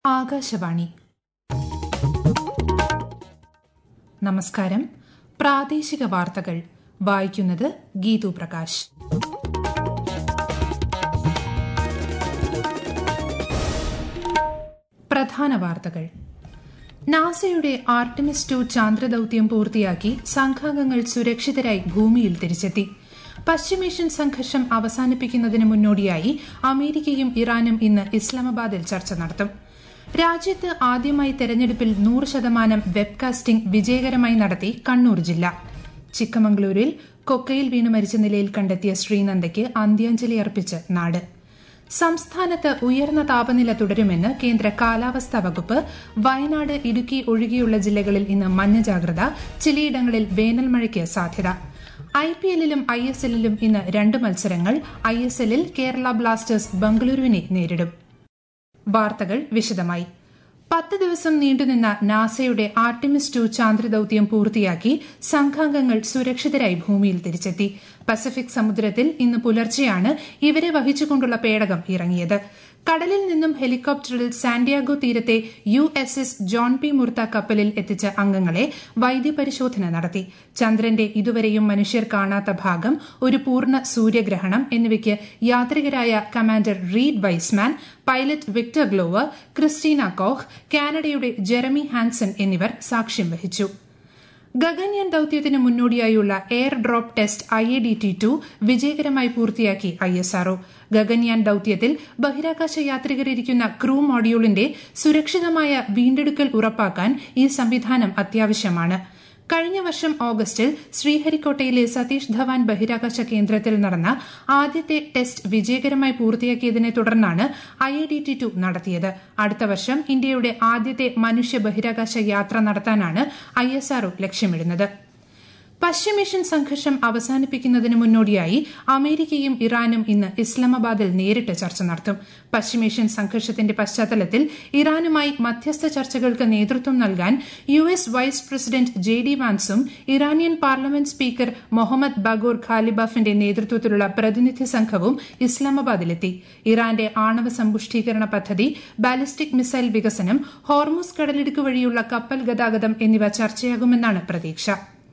ആകാശവാണി നമസ്കാരം പ്രാദേശിക വാർത്തകൾ വായിക്കുന്നത് ഗീതു പ്രകാശ് പ്രധാന വാർത്തകൾ നാസയുടെ ആർട്ടിമിസ് ടു ചാന്ദ്രദൌത്യം പൂർത്തിയാക്കി സംഘാംഗങ്ങൾ സുരക്ഷിതരായി ഭൂമിയിൽ തിരിച്ചെത്തി പശ്ചിമേഷ്യൻ സംഘർഷം അവസാനിപ്പിക്കുന്നതിന് മുന്നോടിയായി അമേരിക്കയും ഇറാനും ഇന്ന് ഇസ്ലാമാബാദിൽ ചർച്ച നടത്തും രാജ്യത്ത് ആദ്യമായി തെരഞ്ഞെടുപ്പിൽ നൂറ് ശതമാനം വെബ്കാസ്റ്റിംഗ് വിജയകരമായി നടത്തി കണ്ണൂർ ജില്ല ചിക്കമംഗളൂരിൽ കൊക്കയിൽ വീണ് മരിച്ച നിലയിൽ കണ്ടെത്തിയ ശ്രീനന്ദയ്ക്ക് അന്ത്യാഞ്ജലി അർപ്പിച്ച് നാട് സംസ്ഥാനത്ത് ഉയർന്ന താപനില തുടരുമെന്ന് കേന്ദ്ര കാലാവസ്ഥാ വകുപ്പ് വയനാട് ഇടുക്കി ഒഴികെയുള്ള ജില്ലകളിൽ ഇന്ന് മഞ്ഞ ജാഗ്രത ചിലയിടങ്ങളിൽ വേനൽ മഴയ്ക്ക് സാധ്യത ഐ പി എല്ലിലും ഐ എസ് എല്ലിലും ഇന്ന് രണ്ട് മത്സരങ്ങൾ ഐ എസ് എല്ലിൽ കേരള ബ്ലാസ്റ്റേഴ്സ് ബംഗളൂരുവിനെ നേരിടും വാർത്തകൾ വിശദമായി പത്ത് ദിവസം നീണ്ടുനിന്ന നാസയുടെ ആർട്ടിമിസ് ടു ചാന്ദ്രദൌത്യം പൂർത്തിയാക്കി സംഘാംഗങ്ങൾ സുരക്ഷിതരായി ഭൂമിയിൽ തിരിച്ചെത്തി പസഫിക് സമുദ്രത്തിൽ ഇന്ന് പുലർച്ചെയാണ് ഇവരെ വഹിച്ചുകൊണ്ടുള്ള പേടകം ഇറങ്ങിയത് കടലിൽ നിന്നും ഹെലികോപ്റ്ററിൽ സാന്റിയാഗോ തീരത്തെ U S S John P Murtha കപ്പലിൽ എത്തിച്ച അംഗങ്ങളെ വൈദ്യപരിശോധന നടത്തി ചന്ദ്രന്റെ ഇതുവരെയും മനുഷ്യർ കാണാത്ത ഭാഗം ഒരു പൂർണ്ണ സൂര്യഗ്രഹണം എന്നിവയ്ക്ക് യാത്രികരായ commander Reid Wiseman pilot Victor Glover Christina Koch കാനഡയുടെ ജെറമി ഹാൻസൺ എന്നിവർ സാക്ഷ്യം വഹിച്ചു ഗഗൻയാൻ ദൌത്യത്തിന് മുന്നോടിയായുള്ള air drop test I A D T two വിജയകരമായി പൂർത്തിയാക്കി ഐ എസ് ആർഒ ഗഗൻയാൻ ദൌത്യത്തിൽ ബഹിരാകാശ യാത്രികരിരിക്കുന്ന ക്രൂ മോഡ്യൂളിന്റെ സുരക്ഷിതമായ വീണ്ടെടുക്കൽ ഉറപ്പാക്കാൻ ഈ സംവിധാനം അത്യാവശ്യമാണ് കഴിഞ്ഞ വർഷം ഓഗസ്റ്റിൽ ശ്രീഹരിക്കോട്ടയിലെ സതീഷ് ധവാൻ ബഹിരാകാശ കേന്ദ്രത്തിൽ നടന്ന ആദ്യത്തെ ടെസ്റ്റ് വിജയകരമായി പൂർത്തിയാക്കിയതിനെ തുടർന്നാണ് I I D T two നടത്തിയത് അടുത്ത വർഷം ഇന്ത്യയുടെ ആദ്യത്തെ മനുഷ്യ ബഹിരാകാശ യാത്ര നടത്താനാണ് ഐ എസ് ആർഒ ലക്ഷ്യമിടുന്നത് പശ്ചിമേഷ്യൻ സംഘർഷം അവസാനിപ്പിക്കുന്നതിന് മുന്നോടിയായി അമേരിക്കയും ഇറാനും ഇന്ന് ഇസ്ലാമാബാദിൽ നേരിട്ട് ചർച്ച നടത്തും പശ്ചിമേഷ്യൻ സംഘർഷത്തിന്റെ പശ്ചാത്തലത്തിൽ ഇറാനുമായി മധ്യസ്ഥ ചർച്ചകൾക്ക് നേതൃത്വം നൽകാൻ U S vice president J D വാൻസും Iranian parliament speaker Mohammad Bagher ഖാലിബാഫിന്റെ നേതൃത്വത്തിലുള്ള പ്രതിനിധി സംഘവും ഇസ്ലാമാബാദിലെത്തി ഇറാന്റെ ആണവ സമ്പുഷ്ടീകരണ പദ്ധതി ബാലിസ്റ്റിക് മിസൈൽ വികസനം ഹോർമുസ് കടലിടുക്ക് വഴിയുള്ള കപ്പൽ ഗതാഗതം എന്നിവ ചർച്ചയാകുമെന്നാണ് പ്രതീക്ഷ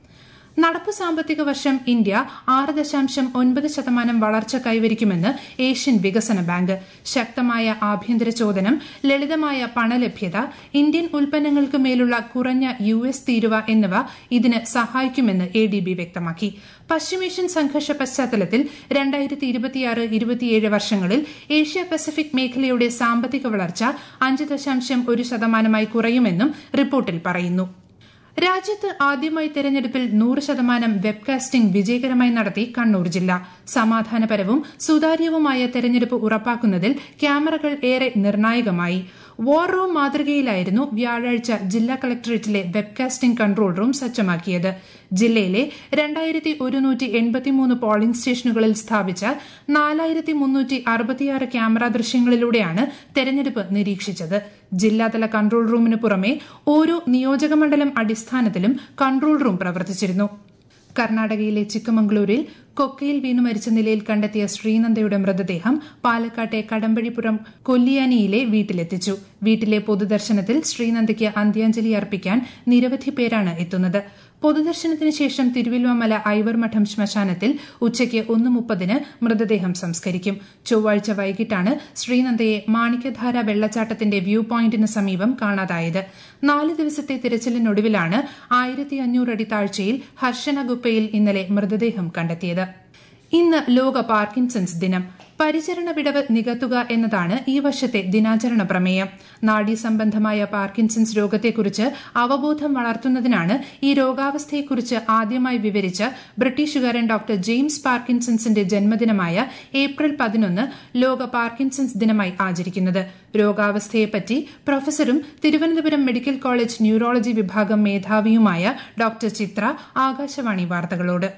നടപ്പു സാമ്പത്തിക വർഷം ഇന്ത്യ ആറ് ദശാംശം ഒൻപത് ശതമാനം വളർച്ച കൈവരിക്കുമെന്ന് ഏഷ്യൻ വികസന ബാങ്ക് ശക്തമായ ആഭ്യന്തര ചോദനം ലളിതമായ പണലഭ്യത ഇന്ത്യൻ ഉൽപ്പന്നങ്ങൾക്ക് മേലുള്ള കുറഞ്ഞ യു എസ് തീരുവ എന്നിവ ഇതിന് സഹായിക്കുമെന്ന് എ ഡി ബി വ്യക്തമാക്കി പശ്ചിമേഷ്യൻ സംഘർഷ പശ്ചാത്തലത്തിൽ രണ്ടായിരത്തി ഇരുപത്തിയാറ് ഇരുപത്തിയേഴ് വർഷങ്ങളിൽ ഏഷ്യ പസഫിക് മേഖലയുടെ സാമ്പത്തിക വളർച്ച അഞ്ച് ദശാംശം ഒരു ശതമാനമായി കുറയുമെന്നും റിപ്പോർട്ടിൽ പറയുന്നു രാജ്യത്ത് ആദ്യമായി തെരഞ്ഞെടുപ്പിൽ നൂറ് ശതമാനം വെബ്കാസ്റ്റിംഗ് വിജയകരമായി നടത്തി കണ്ണൂർ ജില്ല സമാധാനപരവും സുതാര്യവുമായ തെരഞ്ഞെടുപ്പ് ഉറപ്പാക്കുന്നതിൽ ക്യാമറകൾ ഏറെ നിർണായകമായി വാർ റൂം മാതൃകയിലായിരുന്നു വ്യാഴാഴ്ച ജില്ലാ കളക്ടറേറ്റിലെ വെബ്കാസ്റ്റിംഗ് കൺട്രോൾ റൂം സജ്ജമാക്കിയത് ജില്ലയിലെ രണ്ടായിരത്തി ഒരുന്നൂറ്റി എൺപത്തിമൂന്ന് പോളിംഗ് സ്റ്റേഷനുകളിൽ സ്ഥാപിച്ച നാലായിരത്തി മുന്നൂറ്റി അറുപത്തിയാറ് ക്യാമറ ദൃശ്യങ്ങളിലൂടെയാണ് തെരഞ്ഞെടുപ്പ് നിരീക്ഷിച്ചത് ജില്ലാതല കൺട്രോൾ റൂമിന് പുറമെ ഓരോ നിയോജകമണ്ഡലം അടിസ്ഥാനത്തിലും കൺട്രോൾ റൂം പ്രവർത്തിച്ചിരുന്നു കർണാടകയിലെ ചിക്കമംഗളൂരിൽ കൊക്കയിൽ വീണു മരിച്ച നിലയിൽ കണ്ടെത്തിയ ശ്രീനന്ദയുടെ മൃതദേഹം പാലക്കാട്ടെ കടമ്പഴിപ്പുറം കൊല്ലിയാനിയിലെ വീട്ടിലെത്തിച്ചു വീട്ടിലെ പൊതുദർശനത്തിൽ ശ്രീനന്ദയ്ക്ക് അന്ത്യാഞ്ജലി അർപ്പിക്കാൻ നിരവധി പേരാണ് എത്തുന്നത് പൊതുദർശനത്തിന് ശേഷം തിരുവല്ലോമല ഐവർമഠം ശ്മശാനത്തിൽ ഉച്ചയ്ക്ക് ഒന്ന് മുപ്പതിന് മൃതദേഹം സംസ്കരിക്കും ചൊവ്വാഴ്ച വൈകിട്ടാണ് ശ്രീനന്ദയെ മാണിക്യധാര വെള്ളച്ചാട്ടത്തിന്റെ വ്യൂ പോയിന്റിന് സമീപം കാണാതായത് നാല് ദിവസത്തെ തിരച്ചിലിനൊടുവിലാണ് ആയിരത്തി അഞ്ഞൂറ് അടി താഴ്ചയിൽ ഹർഷന ഗുപ്പയിൽ ഇന്നലെ മൃതദേഹം കണ്ടെത്തിയത് ഇന്ന് ലോക പാർക്കിൻസൺസ് ദിനം പരിചരണ വിടവ് നികത്തുക എന്നതാണ് ഈ വർഷത്തെ ദിനാചരണ പ്രമേയം നാഡീസംബന്ധമായ പാർക്കിൻസൺസ് രോഗത്തെക്കുറിച്ച് അവബോധം വളർത്തുന്നതിനാണ് ഈ രോഗാവസ്ഥയെക്കുറിച്ച് ആദ്യമായി വിവരിച്ച ബ്രിട്ടീഷുകാരൻ ഡോക്ടർ ജെയിംസ് പാർക്കിൻസൺസിന്റെ ജന്മദിനമായ ഏപ്രിൽ പതിനൊന്ന് ലോക പാർക്കിൻസൺസ് ദിനമായി ആചരിക്കുന്നത് രോഗാവസ്ഥയെപ്പറ്റി പ്രൊഫസറും തിരുവനന്തപുരം മെഡിക്കൽ കോളേജ് ന്യൂറോളജി വിഭാഗം മേധാവിയുമായ ഡോക്ടർ ചിത്ര ആകാശവാണി വാർത്തകളോട്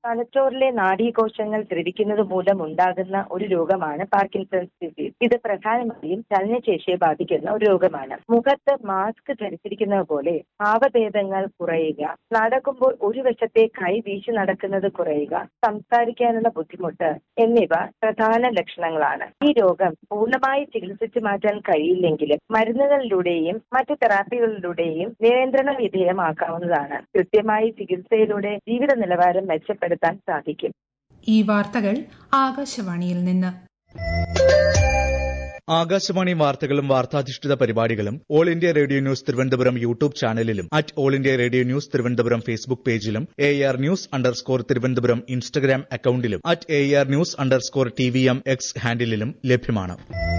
തലച്ചോറിലെ നാഡീകോശങ്ങൾ ദ്രവിക്കുന്നത് മൂലം ഉണ്ടാകുന്ന ഒരു രോഗമാണ് പാർക്കിൻസൺസ് ഡിസീസ് ഇത് പ്രധാനമായും ചലനശേഷിയെ ബാധിക്കുന്ന ഒരു രോഗമാണ് മുഖത്ത് മാസ്ക് ധരിച്ചിരിക്കുന്നത് പോലെ ഭാവഭേദങ്ങൾ കുറയുക നടക്കുമ്പോൾ ഒരു വശത്തെ കൈ വീശി നടക്കുന്നത് കുറയുക സംസാരിക്കാനുള്ള ബുദ്ധിമുട്ട് എന്നിവ പ്രധാന ലക്ഷണങ്ങളാണ് ഈ രോഗം പൂർണ്ണമായി ചികിത്സിച്ചു മാറ്റാൻ കഴിയില്ലെങ്കിലും മരുന്നുകളിലൂടെയും മറ്റു തെറാപ്പികളിലൂടെയും നിയന്ത്രണ വിധേയമാക്കാവുന്നതാണ് കൃത്യമായി ചികിത്സയിലൂടെ ജീവിത നിലവാരം മെച്ചപ്പെടുത്താൻ സാധിക്കും ഈ വാർത്തകൾ ആകാശവാണിയിൽ നിന്ന് ആകാശവാണി വാർത്തകളും വാർത്താധിഷ്ഠിത പരിപാടികളും all India radio news Thiruvananthapuram YouTube ചാനലിലും at all India radio news Thiruvananthapuram Facebook പേജിലും A R news underscore Thiruvananthapuram Instagram അക്കൌണ്ടിലും at A R news underscore T V M X ഹാൻഡിലും ലഭ്യമാണ്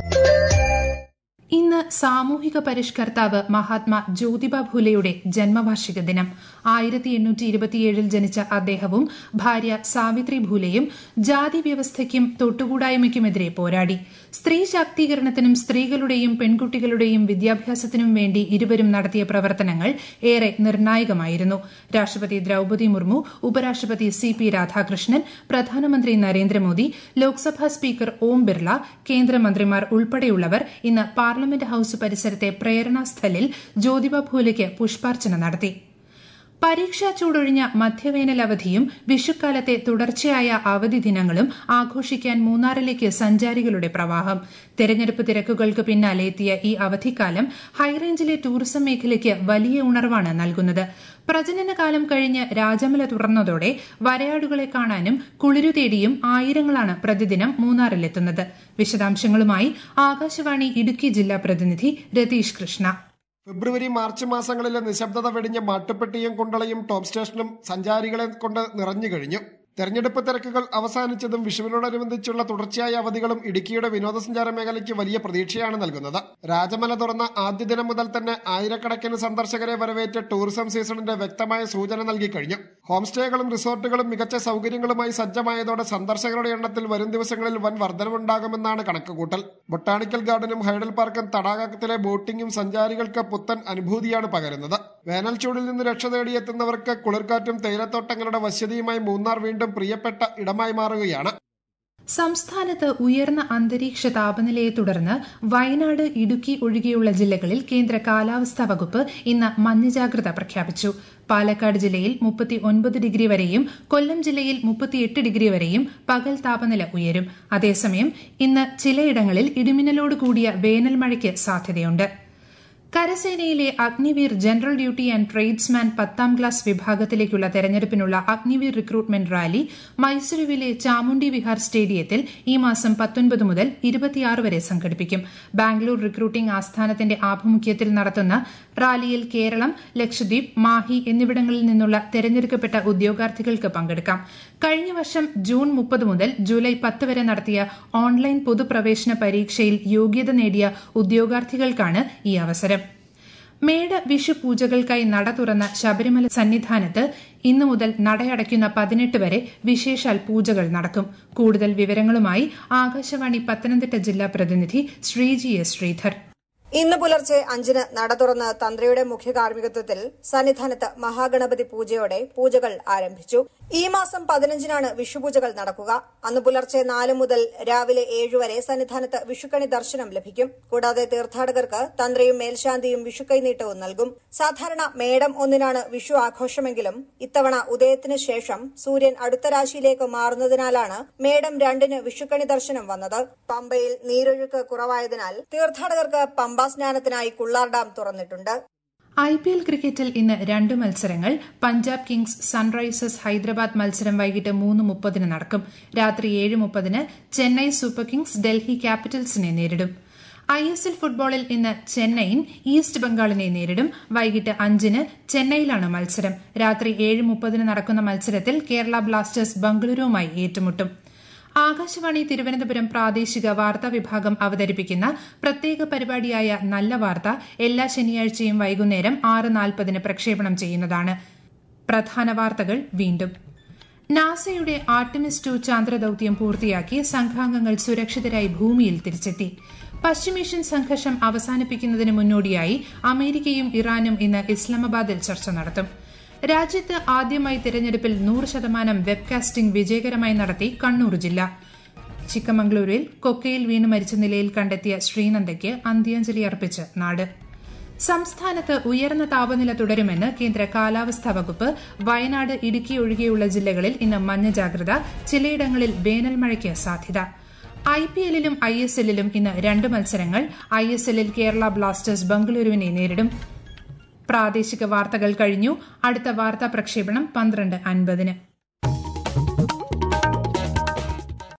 ഇന്ന് സാമൂഹിക പരിഷ്കർത്താവ് മഹാത്മാ ജ്യോതിബ ഫുലെയുടെ ജന്മവാർഷിക ദിനം ആയിരത്തി എണ്ണൂറ്റി ഇരുപത്തിയേഴിൽ ജനിച്ച അദ്ദേഹവും ഭാര്യ സാവിത്രി ഭൂലെയും ജാതി വ്യവസ്ഥയ്ക്കും തൊട്ടുകൂടായ്മയ്ക്കുമെതിരെ പോരാടി സ്ത്രീ ശാക്തീകരണത്തിനും സ്ത്രീകളുടെയും പെൺകുട്ടികളുടെയും വിദ്യാഭ്യാസത്തിനും വേണ്ടി ഇരുവരും നടത്തിയ പ്രവർത്തനങ്ങൾ ഏറെ നിർണായകമായിരുന്നു രാഷ്ട്രപതി ദ്രൌപതി മുർമു ഉപരാഷ്ട്രപതി സി പി രാധാകൃഷ്ണൻ പ്രധാനമന്ത്രി നരേന്ദ്രമോദി ലോക്സഭാ സ്പീക്കർ ഓം ബിർള കേന്ദ്രമന്ത്രിമാർ ഉൾപ്പെടെയുള്ളവർ ഇന്ന് പാർലമെന്റ് ഹൌസ് പരിസരത്തെ പ്രേരണാസ്ഥലിൽ ജ്യോതിബ ഫൂലെയ്ക്ക് പുഷ്പാർച്ചന നടത്തി പരീക്ഷാ ചൂടൊഴിഞ്ഞ മധ്യവേനൽ അവധിയും വിഷുക്കാലത്തെ തുടർച്ചയായ അവധി ദിനങ്ങളും ആഘോഷിക്കാൻ മൂന്നാറിലേക്ക് സഞ്ചാരികളുടെ പ്രവാഹം തെരഞ്ഞെടുപ്പ് തിരക്കുകൾക്ക് പിന്നാലെ എത്തിയ ഈ അവധിക്കാലം ഹൈറേഞ്ചിലെ ടൂറിസം മേഖലയ്ക്ക് വലിയ ഉണർവാണ് നൽകുന്നത് പ്രജനനകാലം കഴിഞ്ഞ് രാജമല തുറന്നതോടെ വരയാടുകളെ കാണാനും കുളിരു തേടിയും ആയിരങ്ങളാണ് പ്രതിദിനം മൂന്നാറിലെത്തുന്നത് വിശദാംശങ്ങളുമായി ആകാശവാണി ഇടുക്കി ജില്ലാ പ്രതിനിധി രതീഷ് കൃഷ്ണ ഫെബ്രുവരി മാർച്ച് മാസങ്ങളിലെ നിശബ്ദത വെടിഞ്ഞ മാട്ടുപ്പെട്ടിയും കുണ്ടളയും ടോപ്പ് സ്റ്റേഷനും സഞ്ചാരികളെ കൊണ്ട് നിറഞ്ഞു കഴിഞ്ഞു തെരഞ്ഞെടുപ്പ് തിരക്കുകൾ അവസാനിച്ചതും വിഷുവിനോടനുബന്ധിച്ചുള്ള തുടർച്ചയായ അവധികളും ഇടുക്കിയുടെ വിനോദസഞ്ചാര മേഖലയ്ക്ക് വലിയ പ്രതീക്ഷയാണ് നൽകുന്നത് രാജമല തുറന്ന ആദ്യ ദിനം മുതൽ തന്നെ ആയിരക്കണക്കിന് സന്ദർശകരെ വരവേറ്റ ടൂറിസം സീസണിന്റെ വ്യക്തമായ സൂചന നൽകി കഴിഞ്ഞു ഹോം സ്റ്റേകളും റിസോർട്ടുകളും മികച്ച സൗകര്യങ്ങളുമായി സജ്ജമായതോടെ സന്ദർശകരുടെ എണ്ണത്തിൽ വരും ദിവസങ്ങളിൽ വൻ വർധനവുണ്ടാകുമെന്നാണ് കണക്കുകൂട്ടൽ ബൊട്ടാണിക്കൽ ഗാർഡനും ഹൈഡൽ പാർക്കും തടാകത്തിലെ ബോട്ടിംഗും സഞ്ചാരികൾക്ക് പുത്തൻ അനുഭൂതിയാണ് പകരുന്നത് വേനൽ ചൂടിൽ നിന്ന് രക്ഷ തേടിയെത്തുന്നവർക്ക് കുളിർക്കാറ്റും തേയിലത്തോട്ടങ്ങളുടെ വശ്യതയുമായി മൂന്നാർ വീണ്ടും പ്രിയപ്പെട്ട ഇടമായി മാറുകയാണ് സംസ്ഥാനത്ത് ഉയർന്ന അന്തരീക്ഷ താപനിലയെ തുടർന്ന് വയനാട് ഇടുക്കി ഒഴികെയുള്ള ജില്ലകളിൽ കേന്ദ്ര കാലാവസ്ഥാ വകുപ്പ് ഇന്ന് മഞ്ഞ ജാഗ്രത പ്രഖ്യാപിച്ചു പാലക്കാട് ജില്ലയിൽ മുപ്പത്തി ഒൻപത് ഡിഗ്രി വരെയും കൊല്ലം ജില്ലയിൽ മുപ്പത്തിയെട്ട് ഡിഗ്രി വരെയും പകൽ താപനില ഉയരും അതേസമയം ഇന്ന് ചിലയിടങ്ങളിൽ ഇടിമിന്നലോട് കൂടിയ വേനൽ മഴയ്ക്ക് സാധ്യതയുണ്ട് കരസേനയിലെ Agniveer general duty and tradesman പത്താം ക്ലാസ് വിഭാഗത്തിലേക്കുള്ള തെരഞ്ഞെടുപ്പിനുള്ള അഗ്നിവീർ റിക്രൂട്ട്മെന്റ് റാലി മൈസൂരുവിലെ ചാമുണ്ഡി വിഹാർ സ്റ്റേഡിയത്തിൽ ഈ മാസം പത്തൊൻപത് മുതൽ ഇരുപത്തിയാറ് വരെ സംഘടിപ്പിക്കും ബാംഗ്ലൂർ റിക്രൂട്ടിംഗ് ആസ്ഥാനത്തിന്റെ ആഭിമുഖ്യത്തിൽ നടത്തുന്ന റാലിയിൽ കേരളം ലക്ഷദ്വീപ് മാഹി എന്നിവിടങ്ങളിൽ നിന്നുള്ള തെരഞ്ഞെടുക്കപ്പെട്ട ഉദ്യോഗാർത്ഥികൾക്ക് പങ്കെടുക്കാം കഴിഞ്ഞ വർഷം ജൂൺ മുപ്പത് മുതൽ ജൂലൈ പത്ത് വരെ നടത്തിയ ഓൺലൈൻ പൊതുപ്രവേശന പരീക്ഷയിൽ യോഗ്യത നേടിയ ഉദ്യോഗാർത്ഥികൾക്കാണ് ഈ അവസരം മേട വിഷു പൂജകൾക്കായി നട തുറന്ന ശബരിമല സന്നിധാനത്ത് ഇന്നു മുതൽ നടയടയ്ക്കുന്ന പതിനെട്ട് വരെ വിശേഷാൽ പൂജകൾ നടക്കും കൂടുതൽ വിവരങ്ങളുമായി ആകാശവാണി പത്തനംതിട്ട ജില്ലാ പ്രതിനിധി ശ്രീജി എസ് ശ്രീധർ ഇന്ന് പുലർച്ചെ അഞ്ചിന് നട തുറന്ന് തന്ത്രിയുടെ മുഖ്യ കാർമ്മികത്വത്തിൽ സന്നിധാനത്ത് മഹാഗണപതി പൂജയോടെ പൂജകൾ ആരംഭിച്ചു ഈ മാസം പതിനഞ്ചിനാണ് വിഷുപൂജകൾ നടക്കുക അന്ന് പുലർച്ചെ നാല് മുതൽ രാവിലെ ഏഴ് വരെ സന്നിധാനത്ത് വിഷുക്കണി ദർശനം ലഭിക്കും കൂടാതെ തീർത്ഥാടകർക്ക് തന്ത്രിയും മേൽശാന്തിയും വിഷുക്കൈനീട്ടവും നൽകും സാധാരണ മേടം ഒന്നിനാണ് വിഷു ആഘോഷമെങ്കിലും ഇത്തവണ ഉദയത്തിന് ശേഷം സൂര്യൻ അടുത്ത രാശിയിലേക്ക് മാറുന്നതിനാലാണ് മേടം രണ്ടിന് വിഷുക്കണി ദർശനം വന്നത് പമ്പയിൽ നീരൊഴുക്ക് കുറവായതിനാൽ തീർത്ഥാടകർക്ക് പമ്പാ സ്നാനത്തിനായി കുള്ളാർ ഡാം തുറന്നിട്ടുണ്ട് ഐ പി എൽ ക്രിക്കറ്റിൽ ഇന്ന് രണ്ട് മത്സരങ്ങൾ പഞ്ചാബ് കിങ്സ് സൺറൈസേഴ്സ് ഹൈദരാബാദ് മത്സരം വൈകിട്ട് മൂന്ന് മുപ്പതിന് നടക്കും രാത്രി ഏഴ് മുപ്പതിന് ചെന്നൈ സൂപ്പർ കിങ്സ് ഡൽഹി ക്യാപിറ്റൽസിനെ നേരിടും ഐ എസ് എൽ ഫുട്ബോളിൽ ഇന്ന് ചെന്നൈയിൻ ഈസ്റ്റ് ബംഗാളിനെ നേരിടും വൈകിട്ട് അഞ്ചിന് ചെന്നൈയിലാണ് മത്സരം രാത്രി ഏഴ് മുപ്പതിന് നടക്കുന്ന മത്സരത്തിൽ കേരള ബ്ലാസ്റ്റേഴ്സ് ബംഗളൂരുവുമായി ഏറ്റുമുട്ടും ആകാശവാണി തിരുവനന്തപുരം പ്രാദേശിക വാർത്താ വിഭാഗം അവതരിപ്പിക്കുന്ന പ്രത്യേക പരിപാടിയായ നല്ല വാർത്ത എല്ലാ ശനിയാഴ്ചയും വൈകുന്നേരം ആറ് നാൽപ്പതിന് പ്രക്ഷേപണം ചെയ്യുന്നതാണ് പ്രധാന വാർത്തകൾ വീണ്ടും നാസയുടെ ആർട്ടിമിസ് ടു ചാന്ദ്രദൌത്യം പൂർത്തിയാക്കി സംഘാംഗങ്ങൾ സുരക്ഷിതരായി ഭൂമിയിൽ തിരിച്ചെത്തി പശ്ചിമേഷ്യൻ സംഘർഷം അവസാനിപ്പിക്കുന്നതിന് മുന്നോടിയായി അമേരിക്കയും ഇറാനും ഇന്ന് ഇസ്ലാമാബാദിൽ ചർച്ച നടത്തും രാജ്യത്ത് ആദ്യമായി തിരഞ്ഞെടുപ്പിൽ നൂറ് ശതമാനം വെബ്കാസ്റ്റിംഗ് വിജയകരമായി നടത്തി കണ്ണൂർ ജില്ല ചിക്കമംഗളൂരിൽ കൊക്കയിൽ വീണ് മരിച്ച നിലയിൽ കണ്ടെത്തിയ ശ്രീനന്ദയ്ക്ക് അന്ത്യാഞ്ജലി അർപ്പിച്ച് നാട് സംസ്ഥാനത്ത് ഉയർന്ന താപനില തുടരുമെന്ന് കേന്ദ്ര കാലാവസ്ഥാ വകുപ്പ് വയനാട് ഇടുക്കി ഒഴികെയുള്ള ജില്ലകളിൽ ഇന്ന് മഞ്ഞ ജാഗ്രത ചിലയിടങ്ങളിൽ വേനൽ മഴയ്ക്ക് സാധ്യത ഐ പി എല്ലിലും ഐ എസ് എല്ലിലും ഇന്ന് രണ്ട് മത്സരങ്ങൾ ഐ എസ് എല്ലിൽ കേരള ബ്ലാസ്റ്റേഴ്സ് ബംഗളൂരുവിനെ നേരിടും പ്രാദേശിക വാർത്തകൾ കഴിഞ്ഞു അടുത്ത വാർത്താ പ്രക്ഷേപണം പന്ത്രണ്ട് അൻപതിന്